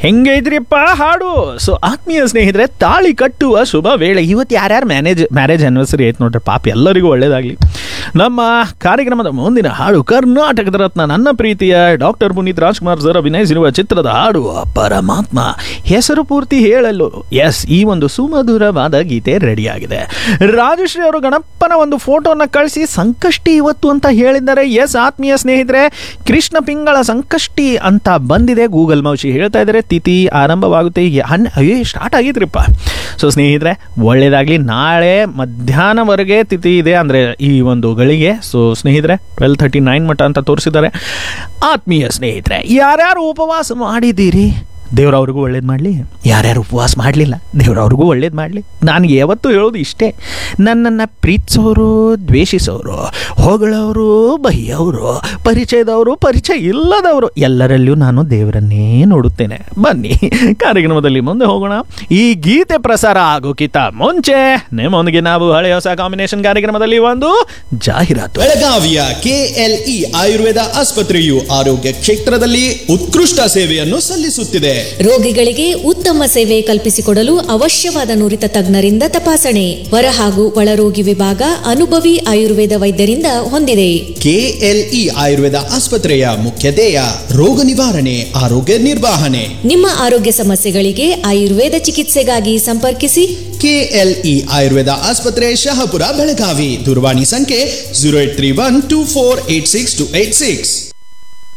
ಹೆಂಗೆ ಇದ್ರಿಪ್ಪ ಹಾಡು ಸೊ ಆತ್ಮೀಯ ಸ್ನೇಹಿತರೆ ತಾಳಿ ಕಟ್ಟುವ ಶುಭ ವೇಳೆ ಇವತ್ತು ಯಾರ್ಯಾರು ಮ್ಯಾನೇಜ್ ಮ್ಯಾರೇಜ್ ಆನಿವರ್ಸರಿ ಆಯ್ತು ನೋಡ್ರಿ ಪಾಪ ಎಲ್ಲರಿಗೂ ಒಳ್ಳೇದಾಗಲಿ ನಮ್ಮ ಕಾರ್ಯಕ್ರಮದ ಮುಂದಿನ ಹಾಡು ಕರ್ನಾಟಕದ ರತ್ನ ನನ್ನ ಪ್ರೀತಿಯ ಡಾಕ್ಟರ್ ಪುನೀತ್ ರಾಜ್ಕುಮಾರ್ ಸರ್ ಅಭಿನಯಿಸಿರುವ ಚಿತ್ರದ ಹಾಡು ಪರಮಾತ್ಮ ಹೆಸರು ಪೂರ್ತಿ ಹೇಳಲು ಎಸ್ ಈ ಒಂದು ಸುಮಧುರವಾದ ಗೀತೆ ರೆಡಿಯಾಗಿದೆ ರಾಜಶ್ರೀ ಅವರು ಗಣಪನ ಒಂದು ಫೋಟೋನ ಕಳಿಸಿ ಸಂಕಷ್ಟಿ ಇವತ್ತು ಅಂತ ಹೇಳಿದ್ದಾರೆ ಎಸ್ ಆತ್ಮೀಯ ಸ್ನೇಹಿತರೆ ಕೃಷ್ಣ ಪಿಂಗಳ ಸಂಕಷ್ಟಿ ಅಂತ ಬಂದಿದೆ ಗೂಗಲ್ ಮೌಶಿ ಹೇಳ್ತಾ ಇದ್ದಾರೆ ತಿಥಿ ಆರಂಭವಾಗುತ್ತೆ ಈಗ ಹನ್ ಅಯ್ಯೋ ಸ್ಟಾರ್ಟ್ ಆಗಿದ್ರಿಪ್ಪ ಸೊ ಸ್ನೇಹಿತರೆ ಒಳ್ಳೇದಾಗಲಿ ನಾಳೆ ಮಧ್ಯಾಹ್ನವರೆಗೆ ತಿಥಿ ಇದೆ ಅಂದರೆ ಈ ಒಂದು ಗಳಿಗೆ ಸೊ ಸ್ನೇಹಿತರೆ ಟ್ವೆಲ್ ಥರ್ಟಿ ನೈನ್ ಮಟ್ಟ ಅಂತ ತೋರಿಸಿದ್ದಾರೆ ಆತ್ಮೀಯ ಸ್ನೇಹಿತರೆ ಯಾರ್ಯಾರು ಉಪವಾಸ ಮಾಡಿದ್ದೀರಿ ದೇವ್ರವ್ರಿಗೂ ಒಳ್ಳೇದು ಮಾಡಲಿ ಯಾರ್ಯಾರು ಉಪವಾಸ ಮಾಡಲಿಲ್ಲ ದೇವ್ರವ್ರಿಗೂ ಒಳ್ಳೇದು ಮಾಡಲಿ ನನಗೆ ಯಾವತ್ತೂ ಹೇಳೋದು ಇಷ್ಟೇ ನನ್ನನ್ನು ಪ್ರೀತಿಸೋರು ದ್ವೇಷಿಸೋರು ಹೊಗಳವರು ಬೈಯೋರು ಪರಿಚಯದವರು ಪರಿಚಯ ಇಲ್ಲದವರು ಎಲ್ಲರಲ್ಲಿಯೂ ನಾನು ದೇವರನ್ನೇ ನೋಡುತ್ತೇನೆ ಬನ್ನಿ ಕಾರ್ಯಕ್ರಮದಲ್ಲಿ ಮುಂದೆ ಹೋಗೋಣ ಈ ಗೀತೆ ಪ್ರಸಾರ ಆಗೋಕ್ಕಿಂತ ಮುಂಚೆ ನಿಮ್ಮೊಂದಿಗೆ ನಾವು ಹಳೆ ಹೊಸ ಕಾಂಬಿನೇಷನ್ ಕಾರ್ಯಕ್ರಮದಲ್ಲಿ ಒಂದು ಜಾಹೀರಾತು ಬೆಳಗಾವಿಯ ಕೆಎಲ್ಇ ಆಯುರ್ವೇದ ಆಸ್ಪತ್ರೆಯು ಆರೋಗ್ಯ ಕ್ಷೇತ್ರದಲ್ಲಿ ಉತ್ಕೃಷ್ಟ ಸೇವೆಯನ್ನು ಸಲ್ಲಿಸುತ್ತಿದೆ ರೋಗಿಗಳಿಗೆ ಉತ್ತಮ ಸೇವೆ ಕಲ್ಪಿಸಿಕೊಡಲು ಅವಶ್ಯವಾದ ನುರಿತ ತಜ್ಞರಿಂದ ತಪಾಸಣೆ ಹೊರ ಹಾಗೂ ಒಳರೋಗಿ ವಿಭಾಗ ಅನುಭವಿ ಆಯುರ್ವೇದ ವೈದ್ಯರಿಂದ ಹೊಂದಿದೆ ಕೆಎಲ್ಇ ಆಯುರ್ವೇದ ಆಸ್ಪತ್ರೆಯ ಮುಖ್ಯ ಧ್ಯೇಯ ರೋಗ ನಿವಾರಣೆ ಆರೋಗ್ಯ ನಿರ್ವಹಣೆ ನಿಮ್ಮ ಆರೋಗ್ಯ ಸಮಸ್ಯೆಗಳಿಗೆ ಆಯುರ್ವೇದ ಚಿಕಿತ್ಸೆಗಾಗಿ ಸಂಪರ್ಕಿಸಿ ಕೆಎಲ್ಇ ಆಯುರ್ವೇದ ಆಸ್ಪತ್ರೆ ಶಹಾಪುರ ಬೆಳಗಾವಿ ದೂರವಾಣಿ ಸಂಖ್ಯೆ zero eight three one two four eight six two eight six